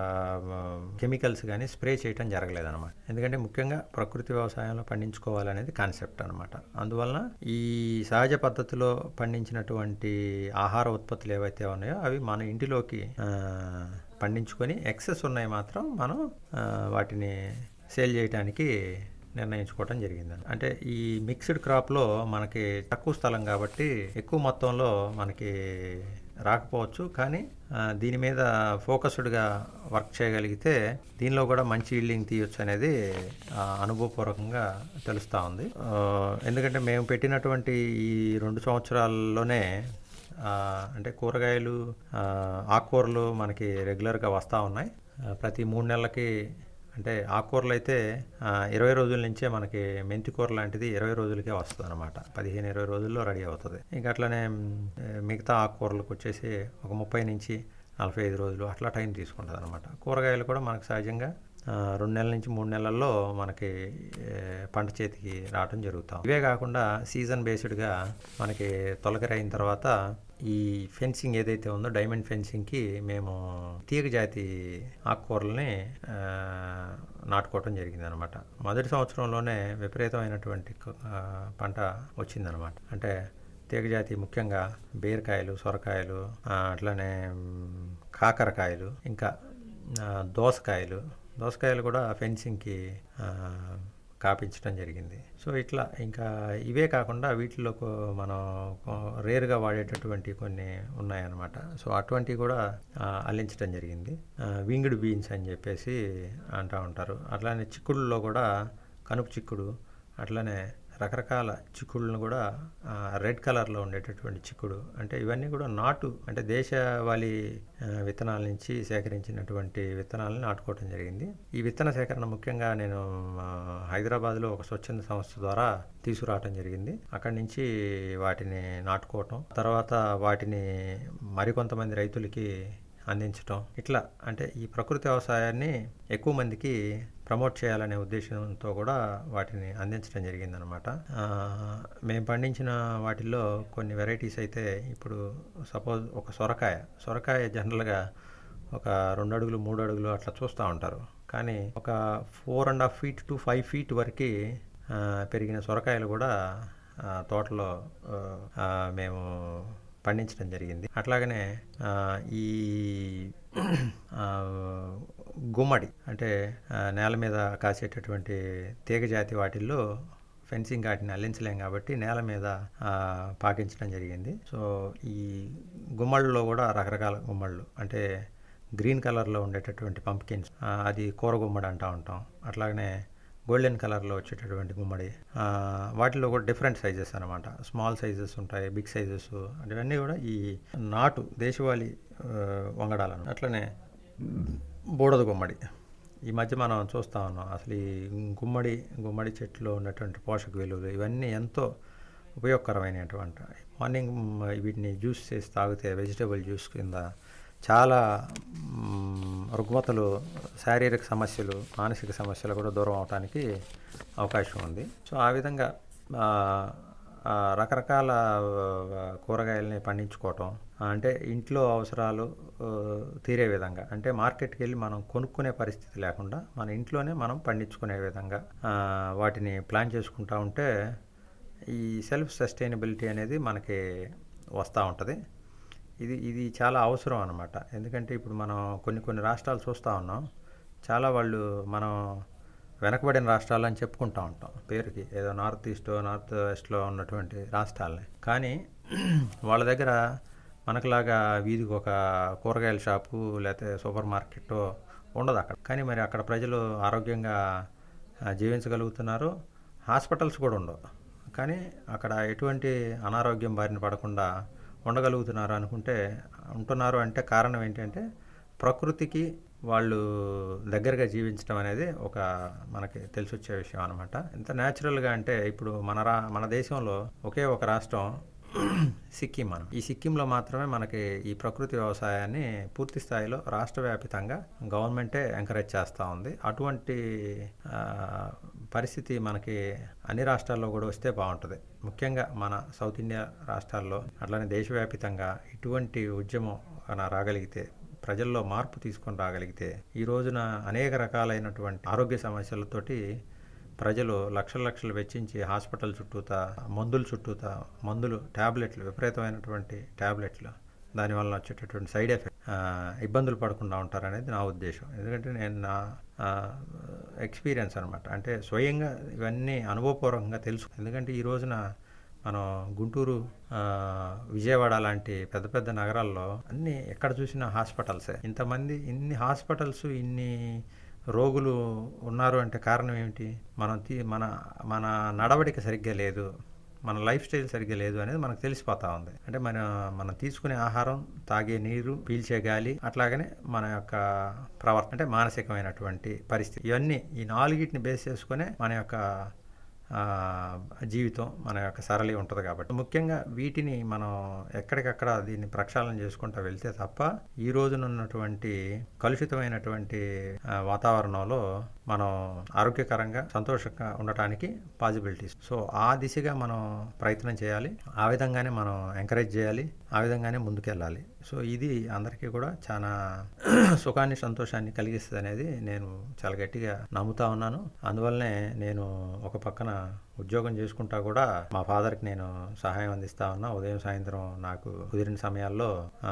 కెమికల్స్ కానీ స్ప్రే చేయటం జరగలేదన్నమాట ఎందుకంటే ముఖ్యంగా ప్రకృతి వ్యవసాయంలో పండించుకోవాలనేది కాన్సెప్ట్ అనమాట అందువలన ఈ సహజ పద్ధతిలో పండించినటువంటి ఆహార ఉత్పత్తులు ఏవైతే ఉన్నాయో అవి మన ఇంటిలోకి ఆ, పండించుకొని ఎక్సెస్ ఉన్నాయి మాత్రం మనం ఆ, వాటిని సేల్ చేయడానికి నిర్ణయించుకోవటం జరిగింది అంటే ఈ మిక్స్డ్ క్రాప్లో మనకి తక్కువ స్థలం కాబట్టి ఎక్కువ మొత్తంలో మనకి రాకపోవచ్చు కానీ ఆ, దీని మీద ఫోకస్డ్గా వర్క్ చేయగలిగితే దీనిలో కూడా మంచి ఈల్డింగ్ తీయొచ్చు అనేది ఆ, అనుభవపూర్వకంగా తెలుస్తూ ఉంది ఆ, ఎందుకంటే మేము పెట్టినటువంటి ఈ రెండు సంవత్సరాల్లోనే ఆ, అంటే కూరగాయలు ఆ, ఆకుకూరలు మనకి రెగ్యులర్గా వస్తూ ఉన్నాయి ఆ, ప్రతి మూడు నెలలకి అంటే ఆకుకూరలు అయితే ఆ, ఇరవై రోజుల నుంచే మనకి మెంతి కూర లాంటిది ఇరవై రోజులకే వస్తుంది అనమాట పదిహేను ఇరవై రోజుల్లో రెడీ అవుతుంది ఇంకా అట్లనే మ్, మిగతా ఆకుకూరలకు వచ్చేసి ఒక ముప్పై నుంచి నలభై ఐదు రోజులు అట్లా టైం తీసుకుంటుంది అనమాట కూరగాయలు కూడా మనకు సహజంగా ఆ, రెండు నెలల నుంచి మూడు నెలల్లో మనకి ఏ, పంట చేతికి రావడం జరుగుతాం ఇవే కాకుండా సీజన్ బేస్డ్గా మనకి తొలకరి అయిన తర్వాత ఈ ఫెన్సింగ్ ఏదైతే ఉందో డైమండ్ ఫెన్సింగ్కి మేము తీగ జాతి ఆకుకూరల్ని ఆ, నాటుకోవటం జరిగింది అనమాట మొదటి సంవత్సరంలోనే విపరీతమైనటువంటి క- ఆ, పంట వచ్చిందనమాట అంటే తీగజాతి ముఖ్యంగా బీరకాయలు సొరకాయలు ఆ, అట్లనే మ్, కాకరకాయలు ఇంకా ఆ, దోసకాయలు దోసకాయలు కూడా ఫెన్సింగ్కి ఆ, కాపించడం జరిగింది సో ఇట్లా ఇంకా ఇవే కాకుండా వీటిలో కొ- మనం కొ- రేరుగా వాడేటటువంటి కొన్ని ఉన్నాయన్నమాట సో అటువంటివి కూడా ఆ, అల్లించడం జరిగింది వింగ్డ్ బీన్స్ అని చెప్పేసి అంటూ ఉంటారు అట్లానే చిక్కుడులో కూడా కనుపు చిక్కుడు అట్లనే రకరకాల చిక్కుడులను కూడా రెడ్ కలర్లో ఉండేటటువంటి చిక్కుడు అంటే ఇవన్నీ కూడా నాటు అంటే దేశవాళీ ఆ, విత్తనాల నుంచి సేకరించినటువంటి విత్తనాలను నాటుకోవడం జరిగింది ఈ విత్తన సేకరణ ముఖ్యంగా నేను ఆ, హైదరాబాద్లో ఒక స్వచ్ఛంద సంస్థ ద్వారా తీసుకురావటం జరిగింది అక్కడి నుంచి వాటిని నాటుకోవటం తర్వాత వాటిని మరికొంతమంది రైతులకి అందించటం ఇట్లా అంటే ఈ ప్రకృతి వ్యవసాయాన్ని ఎక్కువ మందికి ప్రమోట్ చేయాలనే ఉద్దేశంతో కూడా వాటిని అందించడం జరిగిందనమాట మేము పండించిన వాటిల్లో కొన్ని వెరైటీస్ అయితే ఇప్పుడు సపోజ్ ఒక సొరకాయ సొరకాయ జనరల్గా ఒక రెండు అడుగులు మూడు అడుగులు అట్లా చూస్తూ ఉంటారు కానీ ఒక four and half feet to five feet వరకు ఆ, పెరిగిన సొరకాయలు కూడా ఆ, తోటలో ఆ, ఆ, మేము పండించడం జరిగింది అట్లాగనే ఆ, ఈ ఆ, గుమ్మడి అంటే ఆ, నేల మీద కాసేటటువంటి తీగ జాతి వాటిల్లో ఫెన్సింగ్ వాటిని అల్లించలేం కాబట్టి నేల మీద ఆ, పాకించడం జరిగింది సో ఈ గుమ్మళ్ళలో కూడా రకరకాల గుమ్మళ్ళు అంటే గ్రీన్ కలర్లో ఉండేటటువంటి పంప్కిన్స్ అది కూర గుమ్మడి అంటూ ఉంటాం అట్లాగనే గోల్డెన్ కలర్లో వచ్చేటటువంటి గుమ్మడి ఆ, వాటిలో కూడా డిఫరెంట్ సైజెస్ అనమాట స్మాల్ సైజెస్ ఉంటాయి బిగ్ సైజెస్ ఇవన్నీ కూడా ఈ నాటు దేశవాళీ ఆ, వంగడాలను అట్లనే బూడద గుమ్మడి ఈ మధ్య మనం చూస్తూ ఉన్నాం అసలు ఈ గుమ్మడి గుమ్మడి చెట్టులో ఉన్నటువంటి పోషక విలువలు ఇవన్నీ ఎంతో ఉపయోగకరమైనటువంటి మార్నింగ్ మ్, వీటిని జ్యూస్ చేసి తాగితే వెజిటేబుల్ జ్యూస్ కింద చాలా మ్, రుగ్మతలు శారీరక సమస్యలు మానసిక సమస్యలు కూడా దూరం అవడానికి అవకాశం ఉంది సో ఆ విధంగా ఆ, ఆ, రకరకాల ఆ, కూరగాయలని పండించుకోవటం ఆ, అంటే ఇంట్లో అవసరాలు ఆ, తీరే విధంగా అంటే మార్కెట్కి వెళ్ళి మనం కొనుక్కునే పరిస్థితి లేకుండా మన ఇంట్లోనే మనం పండించుకునే విధంగా ఆ, వాటిని ప్లాన్ చేసుకుంటా ఉంటే ఈ సెల్ఫ్ సస్టైనబిలిటీ అనేది మనకి వస్తూ ఉంటుంది ఇది ఇది చాలా అవసరం అనమాట ఎందుకంటే ఇప్పుడు మనం కొన్ని కొన్ని రాష్ట్రాలు చూస్తూ ఉన్నాం చాలా వాళ్ళు మనం వెనకబడిన రాష్ట్రాలు అని చెప్పుకుంటూ ఉంటాం పేరుకి ఏదో నార్త్ ఈస్ట్ నార్త్ వెస్ట్లో ఉన్నటువంటి రాష్ట్రాలని కానీ వాళ్ళ దగ్గర మనకులాగా వీధికి ఒక కూరగాయల షాపు లేకపోతే సూపర్ మార్కెట్ ఉండదు అక్కడ కానీ మరి అక్కడ ప్రజలు ఆరోగ్యంగా ఆ, జీవించగలుగుతున్నారు హాస్పిటల్స్ కూడా ఉండవు కానీ అక్కడ ఎటువంటి అనారోగ్యం బారిన పడకుండా ఉండగలుగుతున్నారు అనుకుంటే ఉంటున్నారు అంటే కారణం ఏంటంటే ప్రకృతికి వాళ్ళు దగ్గరగా జీవించడం అనేది ఒక మనకి తెలిసి వచ్చే విషయం అనమాట ఎంత న్యాచురల్గా అంటే ఇప్పుడు మన రా మన దేశంలో ఒకే ఒక రాష్ట్రం సిక్కిం మనం ఈ సిక్కింలో మాత్రమే మనకి ఈ ప్రకృతి వ్యవసాయాన్ని పూర్తి స్థాయిలో రాష్ట్ర వ్యాపితంగా గవర్నమెంటే ఎంకరేజ్ చేస్తూ ఉంది అటువంటి ఆ, పరిస్థితి మనకి అన్ని రాష్ట్రాల్లో కూడా వస్తే బాగుంటుంది ముఖ్యంగా మన సౌత్ ఇండియా రాష్ట్రాల్లో అట్లానే దేశవ్యాపితంగా ఇటువంటి ఉద్యమం మన రాగలిగితే ప్రజల్లో మార్పు తీసుకొని రాగలిగితే ఈ రోజున అనేక రకాలైనటువంటి ఆరోగ్య సమస్యలతోటి ప్రజలు లక్షల లక్షలు వెచ్చించి హాస్పిటల్ చుట్టూతా మందుల చుట్టూతా మందులు ట్యాబ్లెట్లు విపరీతమైనటువంటి ట్యాబ్లెట్లు దానివల్ల వచ్చేటటువంటి సైడ్ ఎఫెక్ట్ ఆ, ఇబ్బందులు పడకుండా ఉంటారనేది నా ఉద్దేశం ఎందుకంటే నేను నా ఎక్స్పీరియన్స్ అనమాట అంటే స్వయంగా ఇవన్నీ అనుభవపూర్వకంగా తెలుసు ఎందుకంటే ఈ రోజున మనం గుంటూరు ఆ, విజయవాడ లాంటి పెద్ద పెద్ద నగరాల్లో అన్ని ఎక్కడ చూసినా హాస్పిటల్సే ఇంతమంది ఇన్ని హాస్పిటల్స్ ఇన్ని రోగులు ఉన్నారు అంటే కారణం ఏమిటి మనం తీ మన మన నడవడిక సరిగ్గా లేదు మన లైఫ్ స్టైల్ సరిగ్గా లేదు అనేది మనకు తెలిసిపోతా ఉంది అంటే మన మనం తీసుకునే ఆహారం తాగే నీరు పీల్చే గాలి అట్లాగనే మన యొక్క ప్రవర్తన అంటే మానసికమైనటువంటి పరిస్థితి ఇవన్నీ ఈ నాలుగిటిని బేస్ చేసుకునే మన యొక్క ఆ, జీవితం మన యొక్క సరళి ఉంటుంది కాబట్టి ముఖ్యంగా వీటిని మనం ఎక్కడికక్కడ దీన్ని ప్రక్షాళన చేసుకుంటూ వెళ్తే తప్ప ఈ రోజున ఉన్నటువంటి కలుషితమైనటువంటి ఆ, వాతావరణంలో మనం ఆరోగ్యకరంగా సంతోషంగా ఉండటానికి పాసిబిలిటీస్ సో ఆ దిశగా మనం ప్రయత్నం చేయాలి ఆ విధంగానే మనం ఎంకరేజ్ చేయాలి ఆ విధంగానే ముందుకెళ్ళాలి సో ఇది అందరికీ కూడా చాలా సుఖాన్ని సంతోషాన్ని కలిగిస్తుంది అనేది నేను చాలా గట్టిగా నమ్ముతా ఉన్నాను అందువల్లనే నేను ఒక పక్కన ఉద్యోగం చేసుకుంటా కూడా మా ఫాదర్కి నేను సహాయం అందిస్తా ఉన్నా ఉదయం సాయంత్రం నాకు కుదిరిన సమయాల్లో ఆ,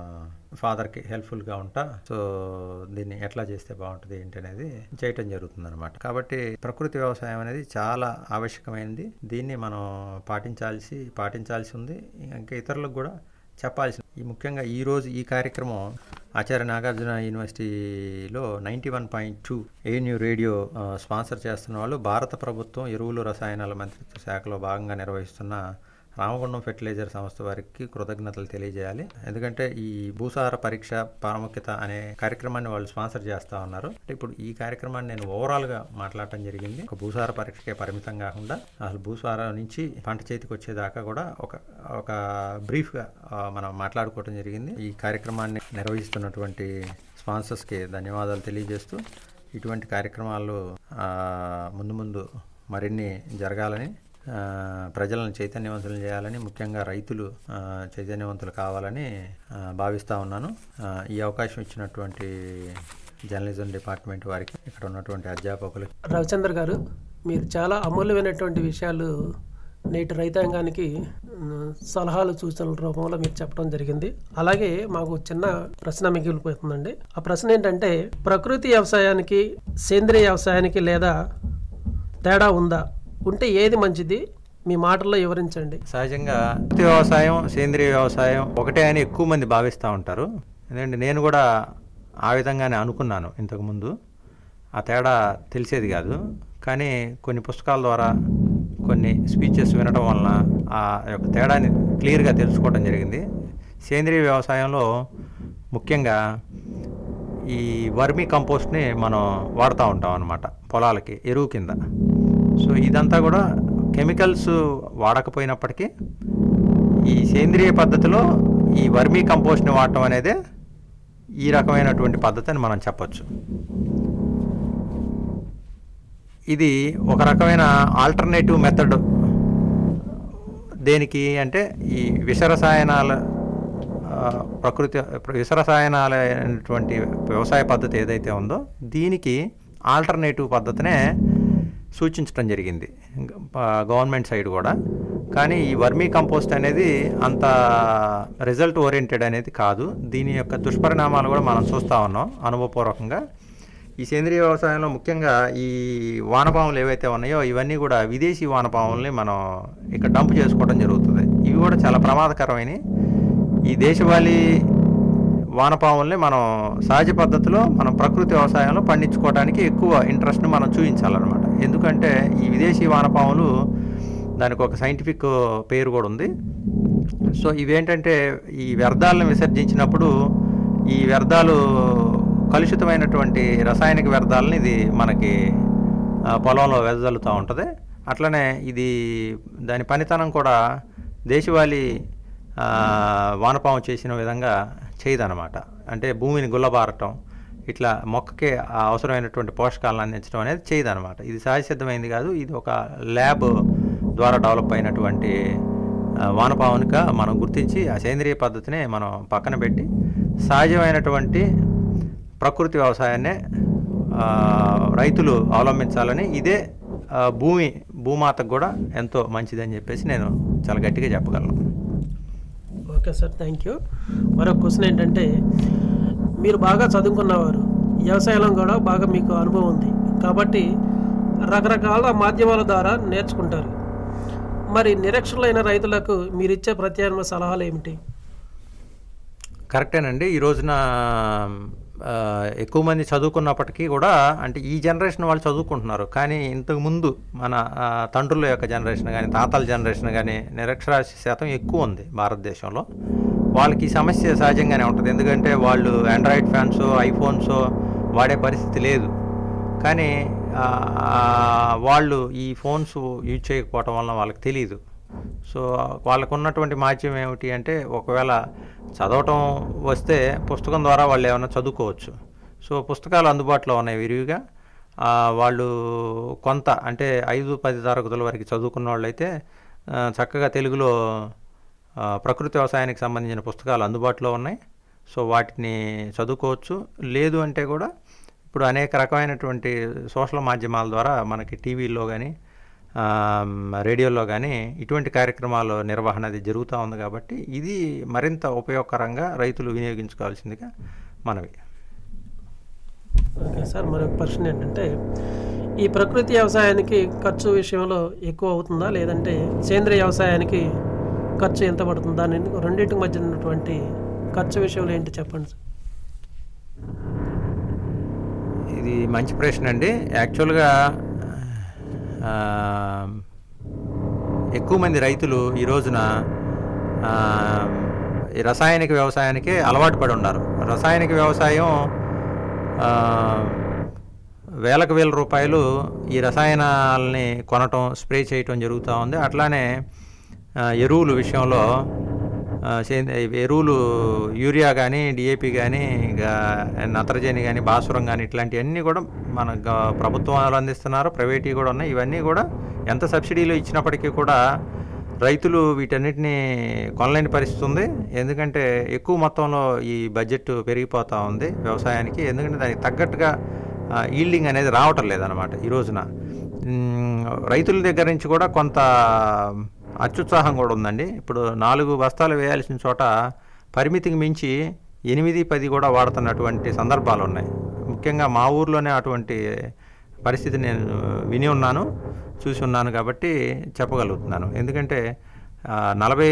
ఫాదర్కి హెల్ప్ఫుల్గా ఉంటా సో దీన్ని ఎట్లా చేస్తే బాగుంటుంది ఏంటి అనేది చేయటం జరుగుతుంది అనమాట కాబట్టి ప్రకృతి వ్యవసాయం అనేది చాలా ఆవశ్యకమైనది దీన్ని మనం పాటించాల్సి పాటించాల్సి ఉంది ఇంకా ఇతరులకు కూడా చెప్పాల్సి ఈ ముఖ్యంగా ఈ రోజు ఈ కార్యక్రమం ఆచార్య నాగార్జున యూనివర్సిటీలో ninety one point two ANU radio ఆ, స్పాన్సర్ చేస్తున్న వాళ్ళు భారత ప్రభుత్వం ఎరువులు రసాయనాల మంత్రిత్వ శాఖలో భాగంగా నిర్వహిస్తున్న రామగుండం ఫెర్టిలైజర్ సంస్థ వారికి కృతజ్ఞతలు తెలియజేయాలి ఎందుకంటే ఈ భూసార పరీక్ష ప్రాముఖ్యత అనే కార్యక్రమాన్ని వాళ్ళు స్పాన్సర్ చేస్తా ఉన్నారు అంటే ఇప్పుడు ఈ కార్యక్రమాన్ని నేను ఓవరాల్గా మాట్లాడటం జరిగింది ఒక భూసార పరీక్షకే పరిమితం కాకుండా అసలు భూసార నుంచి పంట చేతికి వచ్చేదాకా కూడా ఒక ఒక బ్రీఫ్గా ఆ, మనం మాట్లాడుకోవడం జరిగింది ఈ కార్యక్రమాన్ని నిర్వహిస్తున్నటువంటి స్పాన్సర్స్కి ధన్యవాదాలు తెలియజేస్తూ ఇటువంటి కార్యక్రమాలు ఆ, ముందు ముందు మరిన్ని జరగాలని ఆ, ప్రజలను చైతన్యవంతులు చేయాలని ముఖ్యంగా రైతులు ఆ, చైతన్యవంతులు కావాలని ఆ, భావిస్తూ ఉన్నాను ఆ, ఈ అవకాశం ఇచ్చినటువంటి జర్నలిజం డిపార్ట్మెంట్ వారికి ఇక్కడ ఉన్నటువంటి అధ్యాపకులు రవిచంద్ర గారు మీరు చాలా అమూల్యమైనటువంటి విషయాలు నేటి రైతాంగానికి ఉమ్, సలహాలు సూచనల రూపంలో మీరు చెప్పడం జరిగింది అలాగే మాకు చిన్న ప్రశ్న మిగిలిపోతుందండి ఆ ప్రశ్న ఏంటంటే ప్రకృతి వ్యవసాయానికి సేంద్రియ వ్యవసాయానికి లేదా తేడా ఉందా ఉంటే ఏది మంచిది మీ మాటల్లో వివరించండి సహజంగా ప్రకృతి వ్యవసాయం సేంద్రియ వ్యవసాయం ఒకటే అని ఎక్కువ మంది భావిస్తూ ఉంటారు ఎందుకంటే నేను కూడా ఆ విధంగానే అనుకున్నాను ఇంతకుముందు ఆ తేడా తెలిసేది కాదు కానీ కొన్ని పుస్తకాల ద్వారా కొన్ని స్పీచెస్ వినడం వలన ఆ యొక్క తేడాని క్లియర్గా తెలుసుకోవడం జరిగింది సేంద్రియ వ్యవసాయంలో ముఖ్యంగా ఈ వర్మీ కంపోస్ట్ని మనం వాడుతూ ఉంటాం అన్నమాట పొలాలకి ఎరువు కింద సో ఇదంతా కూడా కెమికల్స్ వాడకపోయినప్పటికీ ఈ సేంద్రియ పద్ధతిలో ఈ వర్మీ కంపోస్ట్ని వాడటం అనేదే ఈ రకమైనటువంటి పద్ధతి అని మనం చెప్పొచ్చు ఇది ఒక రకమైన ఆల్టర్నేటివ్ మెథడ్ దేనికి అంటే ఈ విషరసాయనాల ఆ, ప్రకృతి విషరసాయనాలైనటువంటి వ్యవసాయ పద్ధతి ఏదైతే ఉందో దీనికి ఆల్టర్నేటివ్ పద్ధతినే సూచించడం జరిగింది ప- గవర్నమెంట్ సైడ్ కూడా కానీ ఈ వర్మీ కంపోస్ట్ అనేది అంత రిజల్ట్ ఓరియంటెడ్ అనేది కాదు దీని యొక్క దుష్పరిణామాలు కూడా మనం చూస్తూ ఉన్నాం అనుభవపూర్వకంగా ఈ సేంద్రియ వ్యవసాయంలో ముఖ్యంగా ఈ వానపాములు ఏవైతే ఉన్నాయో ఇవన్నీ కూడా విదేశీ వానపాముల్ని మనం ఇక్కడ డంప్ చేసుకోవడం జరుగుతుంది ఇవి కూడా చాలా ప్రమాదకరమైనవి ఈ దేశవాళీ వానపాముల్ని మనం సహజ పద్ధతిలో మనం ప్రకృతి వ్యవసాయంలో పండించుకోవడానికి ఎక్కువ ఇంట్రెస్ట్ని మనం చూపించాలన్నమాట ఎందుకంటే ఈ విదేశీ వానపాములు దానికి ఒక సైంటిఫిక్ పేరు కూడా ఉంది సో ఇవేంటంటే ఈ వ్యర్థాలను విసర్జించినప్పుడు ఈ వ్యర్థాలు కలుషితమైనటువంటి రసాయనిక వ్యర్థాలని ఇది మనకి ఆ, పొలంలో వెదజల్లుతూ ఉంటుంది అట్లనే ఇది దాని పనితనం కూడా దేశవాళీ ఆ, వానపాము చేసిన విధంగా చేయదన్నమాట అంటే భూమిని గుల్లబారటం ఇట్లా మొక్కకి ఆ అవసరమైనటువంటి పోషకాలను అందించడం అనేది చేయదన్నమాట ఇది సహజసిద్ధమైంది కాదు ఇది ఒక ల్యాబ్ ద్వారా డెవలప్ అయినటువంటి ఆ, వానపామునిగా మనం గుర్తించి ఆ సేంద్రియ పద్ధతిని మనం పక్కన పెట్టి సహజమైనటువంటి ప్రకృతి వ్యవసాయాన్నే ఆ, రైతులు అవలంబించాలని ఇదే ఆ, భూమి భూమాతకు కూడా ఎంతో మంచిదని చెప్పేసి నేను చాలా గట్టిగా చెప్పగలను ఓకే సార్ థ్యాంక్ యూ మరొక క్వశ్చన్ ఏంటంటే మీరు బాగా చదువుకున్నవారు వ్యవసాయంలో కూడా బాగా మీకు అనుభవం ఉంది కాబట్టి రకరకాల మాధ్యమాల ద్వారా నేర్చుకుంటారు మరి నిరక్షరులైన రైతులకు మీరు ఇచ్చే ప్రత్యామ్నాయ సలహాలు ఏమిటి కరెక్టేనండి ఈ రోజున ఆ, ఎక్కువ మంది చదువుకున్నప్పటికీ కూడా అంటే ఈ జనరేషన్ వాళ్ళు చదువుకుంటున్నారు కానీ ఇంతకు ముందు మన ఆ, తండ్రుల యొక్క జనరేషన్ కానీ తాతల జనరేషన్ కానీ నిరక్షరాస్య శాతం ఎక్కువ ఉంది భారతదేశంలో వాళ్ళకి ఈ సమస్య సహజంగానే ఉంటుంది ఎందుకంటే వాళ్ళు ఆండ్రాయిడ్ ఫ్యాన్స్ ఐఫోన్స్ వాడే పరిస్థితి లేదు కానీ ఆ, వాళ్ళు ఈ ఫోన్స్ యూజ్ చేయకపోవటం వలన వాళ్ళకి తెలియదు సో వాళ్ళకు ఉన్నటువంటి మాధ్యమం ఏమిటి అంటే ఒకవేళ చదవటం వస్తే పుస్తకం ద్వారా వాళ్ళు ఏమైనా చదువుకోవచ్చు సో పుస్తకాలు అందుబాటులో ఉన్నాయి విరివిగా ఆ, వాళ్ళు కొంత అంటే ఐదు పది తరగతుల వరకు చదువుకున్న వాళ్ళైతే ఆ, చక్కగా తెలుగులో ఆ, ప్రకృతి వ్యవసాయానికి సంబంధించిన పుస్తకాలు అందుబాటులో ఉన్నాయి సో వాటిని చదువుకోవచ్చు లేదు అంటే కూడా ఇప్పుడు అనేక రకమైనటువంటి సోషల్ మాధ్యమాల ద్వారా మనకి టీవీలో కానీ రేడియోలో కానీ ఇటువంటి కార్యక్రమాల నిర్వహణ అది జరుగుతూ ఉంది కాబట్టి ఇది మరింత ఉపయోగకరంగా రైతులు వినియోగించుకోవాల్సిందిగా మనవి ఓకే సార్ మరొక ప్రశ్న ఏంటంటే ఈ ప్రకృతి వ్యవసాయానికి ఖర్చు విషయంలో ఎక్కువ అవుతుందా లేదంటే సేంద్రియ వ్యవసాయానికి ఖర్చు ఎంత పడుతుంది దాని రెండింటి మధ్య ఉన్నటువంటి ఖర్చు విషయంలో ఏంటి చెప్పండి సార్ ఇది మంచి ప్రశ్న అండి యాక్చువల్గా ఆ, ఎక్కువ మంది రైతులు ఈ రోజున ఆ, ఈ రసాయనిక వ్యవసాయానికి అలవాటు పడి ఉన్నారు రసాయనిక వ్యవసాయం ఆ, వేలకు వేల రూపాయలు ఈ రసాయనాలని కొనటం స్ప్రే చేయటం జరుగుతూ ఉంది అట్లానే ఆ, ఎరువుల విషయంలో ఆ, సేంద్రియ ఎరువులు యూరియా కానీ డిఏపి కానీ ఇంకా నత్రజని కానీ భాస్వరం కానీ ఇట్లాంటివన్నీ కూడా మన గ- ప్రభుత్వం వాళ్ళు అందిస్తున్నారు ప్రైవేట్ కూడా ఉన్నాయి ఇవన్నీ కూడా ఎంత సబ్సిడీలు ఇచ్చినప్పటికీ కూడా రైతులు వీటన్నిటిని కొనలేని పరిస్థితి ఉంది ఎందుకంటే ఎక్కువ మొత్తంలో ఈ బడ్జెట్ పెరిగిపోతూ ఉంది వ్యవసాయానికి ఎందుకంటే దానికి తగ్గట్టుగా ఈల్డింగ్ అనేది రావటం లేదనమాట ఈ రోజున మ్, రైతుల దగ్గర నుంచి కూడా కొంత అత్యుత్సాహం కూడా ఉందండి ఇప్పుడు నాలుగు బస్తాలు వేయాల్సిన చోట పరిమితికి మించి ఎనిమిది పది కూడా వాడుతున్నటువంటి సందర్భాలు ఉన్నాయి ముఖ్యంగా మా ఊర్లోనే అటువంటి పరిస్థితి నేను విని ఉన్నాను చూసి ఉన్నాను కాబట్టి చెప్పగలుగుతున్నాను ఎందుకంటే ఆ, నలభై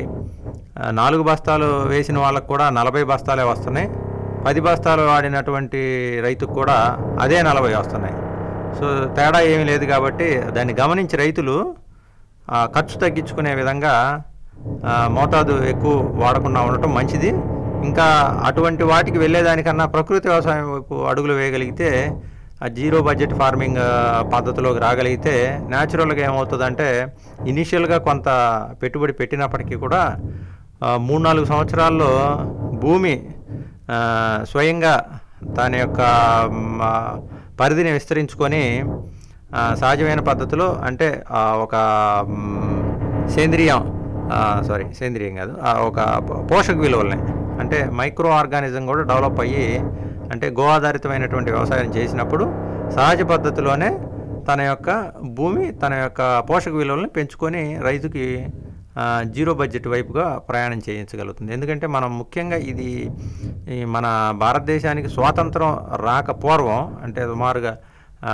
ఆ, నాలుగు బస్తాలు వేసిన వాళ్ళకు కూడా నలభై బస్తాలే వస్తున్నాయి పది బస్తాలు వాడినటువంటి రైతుకు కూడా అదే నలభై వస్తున్నాయి సో తేడా ఏమీ లేదు కాబట్టి దాన్ని గమనించి రైతులు ఆ, ఖర్చు తగ్గించుకునే విధంగా ఆ, మోతాదు ఎక్కువ వాడకుండా ఉండటం మంచిది ఇంకా అటువంటి వాటికి వెళ్ళేదానికన్నా ప్రకృతి వ్యవసాయం వైపు అడుగులు వేయగలిగితే ఆ జీరో బడ్జెట్ ఫార్మింగ్ ఆ, పద్ధతిలోకి రాగలిగితే న్యాచురల్గా ఏమవుతుందంటే ఇనీషియల్గా కొంత పెట్టుబడి పెట్టినప్పటికీ కూడా ఆ, మూడు నాలుగు సంవత్సరాల్లో భూమి ఆ, స్వయంగా దాని యొక్క మ్, ఆ, పరిధిని విస్తరించుకొని ఆ, సహజమైన పద్ధతిలో అంటే ఆ, ఒక మ్, సేంద్రియం ఆ, సారీ సేంద్రియం కాదు ఆ, ఒక పో- పోషక విలువల్ని అంటే మైక్రో ఆర్గానిజం కూడా డెవలప్ అయ్యి అంటే గో ఆధారితమైనటువంటి వ్యవసాయం చేసినప్పుడు సహజ పద్ధతిలోనే తన యొక్క భూమి తన యొక్క పోషక విలువలను పెంచుకొని రైతుకి ఆ, జీరో బడ్జెట్ వైపుగా ప్రయాణం చేయించగలుగుతుంది ఎందుకంటే మనం ముఖ్యంగా ఇది ఈ మన భారతదేశానికి స్వాతంత్రం రాక పూర్వం అంటే సుమారుగా ఆ,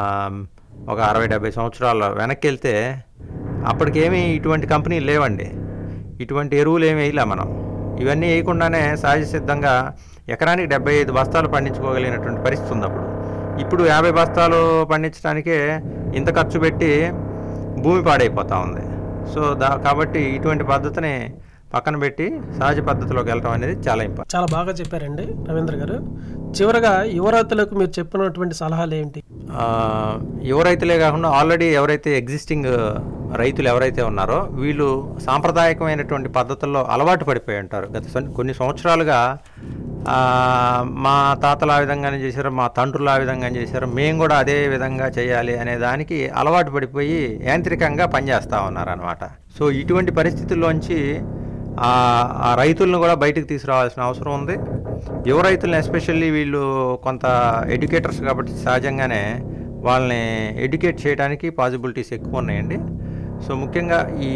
ఒక అరవై డెబ్బై సంవత్సరాల వెనక్కి వెళ్తే అప్పటికేమీ ఇటువంటి కంపెనీలు లేవండి ఇటువంటి ఎరువులు ఏమి వేయలే మనం ఇవన్నీ వేయకుండానే సహజ సిద్ధంగా ఎకరానికి డెబ్బై ఐదు బస్తాలు పండించుకోగలిగినటువంటి పరిస్థితి ఉంది అప్పుడు ఇప్పుడు యాభై బస్తాలు పండించడానికే ఇంత ఖర్చు పెట్టి భూమి పాడైపోతూ ఉంది సో దా కాబట్టి ఇటువంటి పద్ధతిని పక్కన పెట్టి సహజ పద్ధతిలోకి వెళ్ళడం అనేది చాలా ఇంపార్టెంట్ చాలా బాగా చెప్పారండి రవీంద్ర గారు చివరగా యువ రైతులకు మీరు చెప్పినటువంటి సలహాలు ఏంటి ఆ, యువ రైతులే కాకుండా ఆల్రెడీ ఎవరైతే ఎగ్జిస్టింగ్ రైతులు ఎవరైతే ఉన్నారో వీళ్ళు సాంప్రదాయకమైనటువంటి పద్ధతుల్లో అలవాటు పడిపోయి ఉంటారు గత సం- కొన్ని సంవత్సరాలుగా ఆ, మా తాతలు ఆ విధంగానే చేశారు మా తండ్రులు ఆ విధంగానే చేశారు మేము కూడా అదే విధంగా చేయాలి అనే దానికి అలవాటు పడిపోయి యాంత్రికంగా పనిచేస్తూ ఉన్నారనమాట సో ఇటువంటి పరిస్థితుల్లోంచి ఆ ఆ రైతులను కూడా బయటకు తీసుకురావాల్సిన అవసరం ఉంది యువ రైతులను ఎస్పెషల్లీ వీళ్ళు కొంత ఎడ్యుకేటర్స్ కాబట్టి సహజంగానే వాళ్ళని ఎడ్యుకేట్ చేయడానికి పాసిబిలిటీస్ ఎక్కువ ఉన్నాయండి సో ముఖ్యంగా ఈ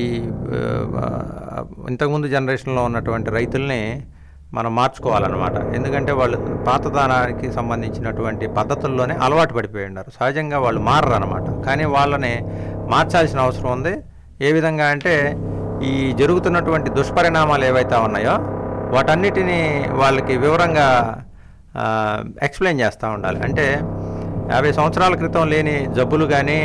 ఆ, ఇంతకుముందు జనరేషన్లో ఉన్నటువంటి రైతుల్ని మనం మార్చుకోవాలన్నమాట ఎందుకంటే వాళ్ళు పాతదానానికి సంబంధించినటువంటి పద్ధతుల్లోనే అలవాటు పడిపోయి ఉన్నారు సహజంగా వాళ్ళు మారరు అనమాట కానీ వాళ్ళని మార్చాల్సిన అవసరం ఉంది ఏ విధంగా అంటే ఈ జరుగుతున్నటువంటి దుష్పరిణామాలు ఏవైతే ఉన్నాయో వాటన్నిటినీ వాళ్ళకి వివరంగా ఎక్స్ప్లెయిన్ చేస్తూ ఉండాలి అంటే యాభై సంవత్సరాల క్రితం లేని జబ్బులు కానీ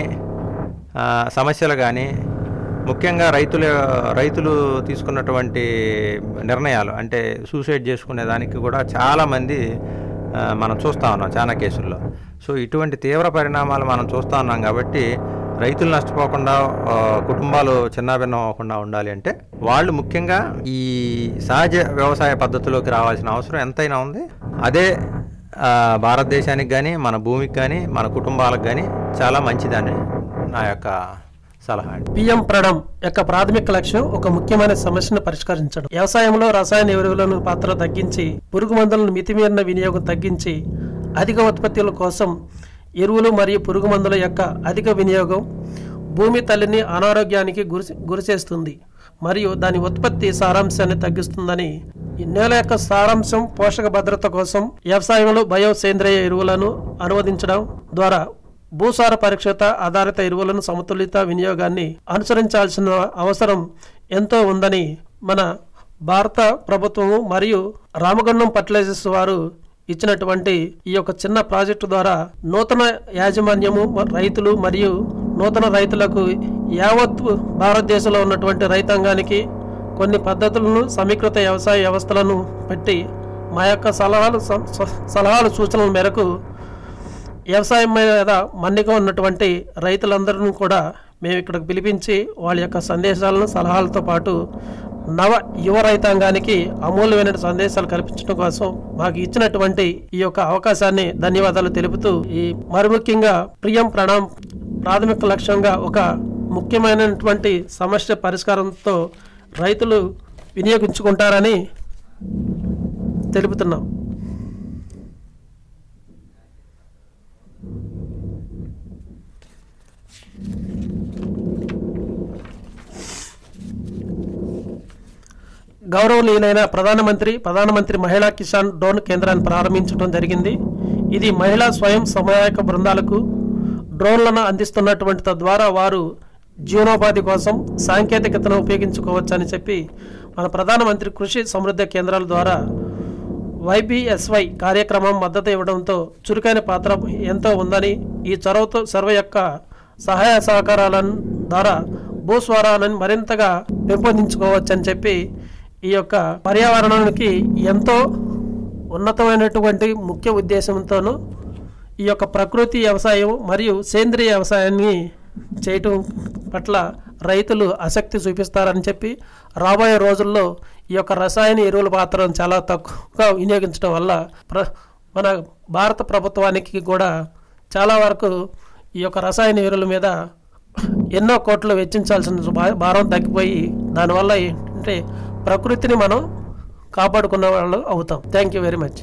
సమస్యలు కానీ ముఖ్యంగా రైతుల రైతులు తీసుకున్నటువంటి నిర్ణయాలు అంటే సూసైడ్ చేసుకునే దానికి కూడా చాలామంది ఆ, మనం చూస్తూ ఉన్నాం చాలా కేసుల్లో సో ఇటువంటి తీవ్ర పరిణామాలు మనం చూస్తూ ఉన్నాం కాబట్టి రైతులు నష్టపోకుండా ఆ, కుటుంబాలు చిన్నాభిన్నం అవ్వకుండా ఉండాలి అంటే వాళ్ళు ముఖ్యంగా ఈ సహజ వ్యవసాయ పద్ధతిలోకి రావాల్సిన అవసరం ఎంతైనా ఉంది అదే ఆ, భారతదేశానికి కానీ మన భూమికి కానీ మన కుటుంబాలకు కానీ చాలా మంచిదని నా యొక్క సలహా అండి పిఎం ప్రణం యొక్క ప్రాథమిక లక్ష్యం ఒక ముఖ్యమైన సమస్యను పరిష్కరించడం వ్యవసాయంలో రసాయన ఎరువులను పాత్ర తగ్గించి పురుగు మందులను మితిమీరిన వినియోగం తగ్గించి అధిక ఉత్పత్తుల కోసం ఎరువులు మరియు పురుగు మందుల యొక్క అధిక వినియోగం భూమి తల్లిని అనారోగ్యానికి గురి గురిచేస్తుంది మరియు దాని ఉత్పత్తి సారాంశాన్ని తగ్గిస్తుందని ఈ నేల యొక్క సారాంశం పోషక భద్రత కోసం వ్యవసాయంలో బయో సేంద్రియ ఎరువులను అనువదించడం ద్వారా భూసార పరీక్షత ఆధారిత ఎరువులను సమతులిత వినియోగాన్ని అనుసరించాల్సిన అవసరం ఎంతో ఉందని మన భారత ప్రభుత్వము మరియు రామగుండం ఫర్టిలైజర్స్ వారు ఇచ్చినటువంటి ఈ యొక్క చిన్న ప్రాజెక్టు ద్వారా నూతన యాజమాన్యము మ- రైతులు మరియు నూతన రైతులకు యావత్ భారతదేశంలో ఉన్నటువంటి రైతాంగానికి కొన్ని పద్ధతులను సమీకృత వ్యవసాయ వ్యవస్థలను పెట్టి మా యొక్క సలహాలు స- స- సలహాలు సూచనల మేరకు వ్యవసాయం మీద మన్నిక ఉన్నటువంటి రైతులందరినీ కూడా మేము ఇక్కడికి పిలిపించి వాళ్ళ యొక్క సందేశాలను సలహాలతో పాటు నవ యువ రైతాంగానికి అమూల్యమైన సందేశాలు కల్పించడం కోసం మాకు ఇచ్చినటువంటి ఈ యొక్క అవకాశాన్ని ధన్యవాదాలు తెలుపుతూ ఈ మరి ముఖ్యంగా ప్రియం ప్రణాం ప్రాథమిక లక్ష్యంగా ఒక ముఖ్యమైనటువంటి సమస్య పరిష్కారంతో రైతులు వినియోగించుకుంటారని తెలుపుతున్నాం గౌరవనీయులైన ప్రధానమంత్రి ప్రధానమంత్రి మహిళా కిసాన్ డ్రోన్ కేంద్రాన్ని ప్రారంభించడం జరిగింది ఇది మహిళా స్వయం సహాయక బృందాలకు డ్రోన్లను అందిస్తున్నటువంటి తద్వారా వారు జీవనోపాధి కోసం సాంకేతికతను ఉపయోగించుకోవచ్చని చెప్పి మన ప్రధానమంత్రి కృషి సమృద్ధి కేంద్రాల ద్వారా వైబిఎస్వై కార్యక్రమం మద్దతు ఇవ్వడంతో చురుకైన పాత్ర ఎంతో ఉందని ఈ చొరవతో సర్వ యొక్క సహాయ సహకారాల ద్వారా భూస్వరాలను మరింతగా పెంపొందించుకోవచ్చని చెప్పి ఈ యొక్క పర్యావరణానికి ఎంతో ఉన్నతమైనటువంటి ముఖ్య ఉద్దేశంతోనూ ఈ యొక్క ప్రకృతి వ్యవసాయం మరియు సేంద్రియ వ్యవసాయాన్ని చేయటం పట్ల రైతులు ఆసక్తి చూపిస్తారని చెప్పి రాబోయే రోజుల్లో ఈ యొక్క రసాయన ఎరువుల పాత్రను చాలా తక్కువగా వినియోగించడం వల్ల ప్ర మన భారత ప్రభుత్వానికి కూడా చాలా వరకు ఈ యొక్క రసాయన ఎరువుల మీద ఎన్నో కోట్లు వెచ్చించాల్సిన భా- భారం తగ్గిపోయి దానివల్ల ఏంటంటే ప్రకృతిని మనం కాపాడుకున్న వాళ్ళు అవుతాం థ్యాంక్ యూ వెరీ మచ్